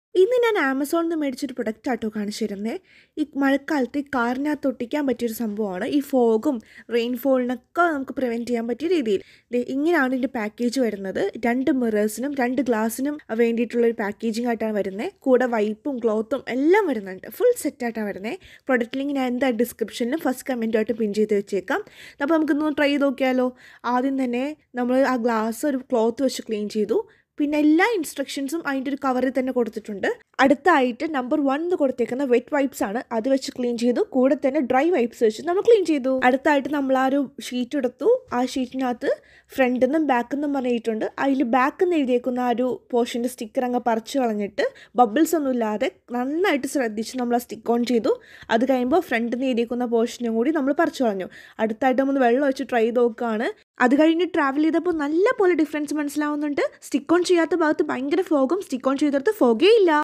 ഇന്ന് ഞാൻ ആമസോണിൽ നിന്ന് മേടിച്ചൊരു പ്രൊഡക്റ്റ് ആട്ടോ കാണിച്ചു തരുന്നത് ഈ മഴക്കാലത്ത് ഈ കാറിനകത്ത് ഒട്ടിക്കാൻ പറ്റിയൊരു സംഭവമാണ് ഈ ഫോഗും റെയിൻഫോളിനൊക്കെ നമുക്ക് പ്രിവെൻറ്റ് ചെയ്യാൻ പറ്റിയ രീതിയിൽ ദേ ഇങ്ങനെയാണ് ഇതിൻ്റെ പാക്കേജ് വരുന്നത് രണ്ട് മിറേഴ്സിനും രണ്ട് ഗ്ലാസ്സിനും വേണ്ടിയിട്ടുള്ളൊരു പാക്കേജിംഗ് ആയിട്ടാണ് വരുന്നത് കൂടെ വൈപ്പും ക്ലോത്തും എല്ലാം വരുന്നുണ്ട് ഫുൾ സെറ്റായിട്ടാണ് വരുന്നത് പ്രൊഡക്റ്റ് ലിങ്ക് ഞാൻ എന്താ ഡിസ്ക്രിപ്ഷനിലും ഫസ്റ്റ് കമൻറ്റുമായിട്ട് പിൻ ചെയ്ത് വെച്ചേക്കാം അപ്പോൾ നമുക്കൊന്ന് ട്രൈ ചെയ്ത് നോക്കിയാലോ ആദ്യം തന്നെ നമ്മൾ ആ ഗ്ലാസ് ഒരു ക്ലോത്ത് വെച്ച് ക്ലീൻ ചെയ്തു പിന്നെ എല്ലാ ഇൻസ്ട്രക്ഷൻസും അതിൻ്റെ ഒരു കവറിൽ തന്നെ കൊടുത്തിട്ടുണ്ട് അടുത്തായിട്ട് നമ്പർ വൺ എന്ന് കൊടുത്തേക്കുന്ന വെറ്റ് വൈപ്സ് ആണ് അത് വെച്ച് ക്ലീൻ ചെയ്തു കൂടെ തന്നെ ഡ്രൈ വൈപ്സ് വെച്ച് നമ്മൾ ക്ലീൻ ചെയ്തു അടുത്തായിട്ട് നമ്മൾ ആ ഒരു ഷീറ്റ് എടുത്തു ആ ഷീറ്റിനകത്ത് ഫ്രണ്ടിൽ നിന്നും ബാക്കിൽ നിന്നും പറഞ്ഞിട്ടുണ്ട് അതിൽ ബാക്കിൽ നിന്ന് എഴുതിയേക്കുന്ന ആ ഒരു പോർഷൻ്റെ സ്റ്റിക്കർ അങ്ങ് പറിച്ചു കളഞ്ഞിട്ട് ബബിൾസ് ഒന്നും ഇല്ലാതെ നന്നായിട്ട് ശ്രദ്ധിച്ച് നമ്മൾ ആ സ്റ്റിക്ക് ഓൺ ചെയ്തു അത് കഴിയുമ്പോൾ ഫ്രണ്ടിൽ നിന്ന് എഴുതിയേക്കുന്ന പോർഷനും കൂടി നമ്മൾ പറിച്ചു കളഞ്ഞു അടുത്തായിട്ട് നമ്മൾ വെള്ളം വെച്ച് ട്രൈ ചെയ്ത് നോക്കുകയാണ് അത് കഴിഞ്ഞ് ട്രാവൽ ചെയ്തപ്പോൾ നല്ല പോലെ ഡിഫറൻസ് മനസ്സിലാവുന്നുണ്ട് സ്റ്റിക്ക് ഓൺ ചെയ്യാത്ത ഭാഗത്ത് ഭയങ്കര ഫോഗും സ്റ്റിക്ക് ഓൺ ചെയ്തെടുത്ത് ഫോഗേ ഇല്ല